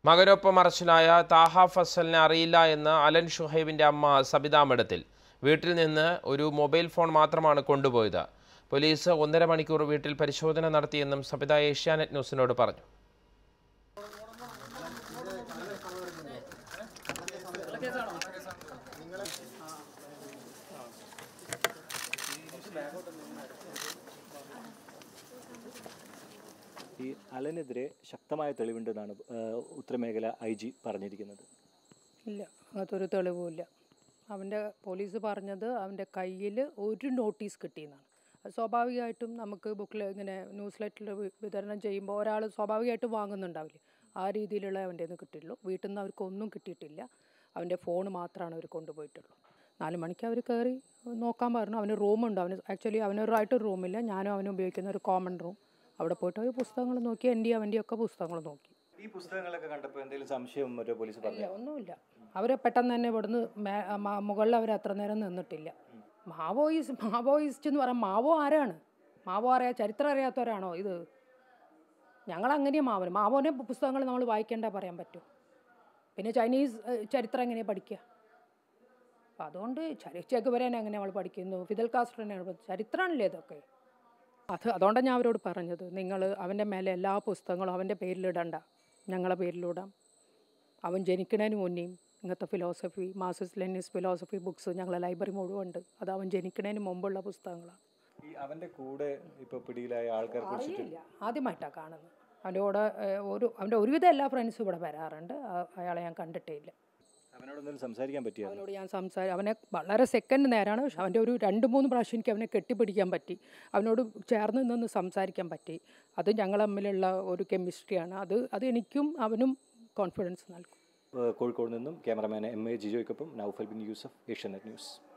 മകനൊപ്പം അറസ്റ്റിലായ താഹ ഫസലിനെ അറിയില്ല എന്ന് അലൻ ഷുഹൈബിന്റെ അമ്മ സബിത മഠത്തിൽ വീട്ടിൽ നിന്ന് ഒരു മൊബൈൽ ഫോൺ മാത്രമാണ് കൊണ്ടുപോയത് പോലീസ് ഒന്നര മണിക്കൂർ വീട്ടിൽ പരിശോധന നടത്തിയെന്നും സബിത ഏഷ്യാനെറ്റ് ന്യൂസിനോട് പറഞ്ഞു ഈ അലനെതിരെ ശക്തമായ തെളിവുണ്ടെന്നാണ് ഏഹ്, ഉത്തരമേഖല ഐ ജി പറഞ്ഞിരിക്കുന്നത് ഇല്ല അങ്ങനത്തൊരു തെളിവുമില്ല അവൻ്റെ പോലീസ് പറഞ്ഞത് അവൻ്റെ കയ്യിൽ ഒരു നോട്ടീസ് കിട്ടിയെന്നാണ് അത് സ്വാഭാവികമായിട്ടും നമുക്ക് ബുക്കിൽ ഇങ്ങനെ ന്യൂസ് ലെറ്ററിൽ വിതരണം ചെയ്യുമ്പോൾ ഒരാൾ സ്വാഭാവികമായിട്ടും വാങ്ങുന്നുണ്ടാവില്ലേ ആ രീതിയിലുള്ള അവൻ്റെ നിന്ന് കിട്ടിയുള്ളൂ വീട്ടിൽ നിന്ന് അവർക്ക് ഒന്നും കിട്ടിയിട്ടില്ല അവൻ്റെ ഫോൺ മാത്രമാണ് അവർ കൊണ്ടുപോയിട്ടുള്ളൂ നാല് മണിക്ക് അവർ കയറി നോക്കാൻ പറഞ്ഞു അവന് റൂമുണ്ട് അവന് ആക്ച്വലി അവനൊരായിട്ട് റൂമില്ല ഞാനും അവനും ഉപയോഗിക്കുന്ന ഒരു കോമൺ റൂം അവിടെ പോയിട്ട് അവർ പുസ്തകങ്ങൾ നോക്കി എൻ്റെ അവൻ്റെ ഒക്കെ പുസ്തകങ്ങൾ നോക്കി ഈ പുസ്തകങ്ങളൊക്കെ കണ്ടപ്പോൾ എന്തെങ്കിലും സംശയം ഒരു പോലീസ് ഇല്ല പറഞ്ഞു ഒന്നുമില്ല അവരെ പെട്ടെന്ന് തന്നെ ഇവിടുന്ന് മേ- മ- മുകളിൽ അവർ അത്ര നേരം നിന്നിട്ടില്ല മാവോയിസ് മാവോയിസ്റ്റ് എന്ന് പറയാൻ മാവോ ആരാണ് മാവോ അറിയാ ചരിത്രം അറിയാത്തവരാണോ ഇത് ഞങ്ങൾ അങ്ങനെയാണ് മാവന് മാവോനെ പുസ്തകങ്ങൾ നമ്മൾ വായിക്കേണ്ട പറയാൻ പറ്റും പിന്നെ ചൈനീസ് ഏഹ്, ചരിത്രം എങ്ങനെയാണ് പഠിക്കുക അപ്പം അതുകൊണ്ട് ചരിച്ചൊക്കെ വരാൻ എങ്ങനെ നമ്മൾ പഠിക്കുന്നു ഫിദൽ കാസ്ട്രോനെയാണ് ചരിത്രമാണല്ലേ ഇതൊക്കെ അത് അതുകൊണ്ടാണ് ഞാൻ അവരോട് പറഞ്ഞത് നിങ്ങൾ അവൻ്റെ മേലെ എല്ലാ പുസ്തകങ്ങളും അവൻ്റെ പേരിലിടണ്ട ഞങ്ങളെ പേരിലിടാം അവൻ ജനിക്കണതിന് മുന്നേയും ഇങ്ങനത്തെ philosophy Marx's Lenin's philosophy books ഞങ്ങളെ ലൈബ്രറി മുഴുവൻ ഉണ്ട് അത് അവൻ ജനിക്കണതിന് മുമ്പുള്ള പുസ്തകങ്ങളാണ് ഈ അവന്റെ കൂടെ ഇപ്പൊ പിടിയിലായ ആൾക്കാരെ കുറിച്ചിട്ട് അറിയില്ല ആദ്യമായിട്ടാണ് കാണുന്നത് അവൻ്റെ കൂടെ ഏഹ്, ഒരു അവൻ്റെ ഒരുവിധം എല്ലാ ഫ്രണ്ട്സും ഇവിടെ വരാറുണ്ട് ആ- അയാളെ ഞാൻ കണ്ടിട്ടേ ഇല്ല അവനോട് എന്തെങ്കിലും സംസാരിക്കാൻ പറ്റിയോ അവനോട് ഞാൻ സംസാരം അവനെ വളരെ സെക്കൻഡ് നേരമാണ് പക്ഷെ അവൻ്റെ ഒരു രണ്ട് മൂന്ന് പ്രാവശ്യം എനിക്ക് അവനെ കെട്ടിപ്പിടിക്കാൻ പറ്റി അവനോട് ചേർന്ന് നിന്ന് സംസാരിക്കാൻ പറ്റി അത് ഞങ്ങൾ തമ്മിലുള്ള ഒരു കെമിസ്ട്രിയാണ് അത് അത് എനിക്കും അവനും കോൺഫിഡൻസ് നൽകും ഏഹ്, കോഴിക്കോട് നിന്നും ക്യാമറമാൻ എം എ ജിജോയ്ക്കൊപ്പം നൌഫൽ ബിൻ യൂസഫ് ഏഷ്യാനെറ്റ് ന്യൂസ്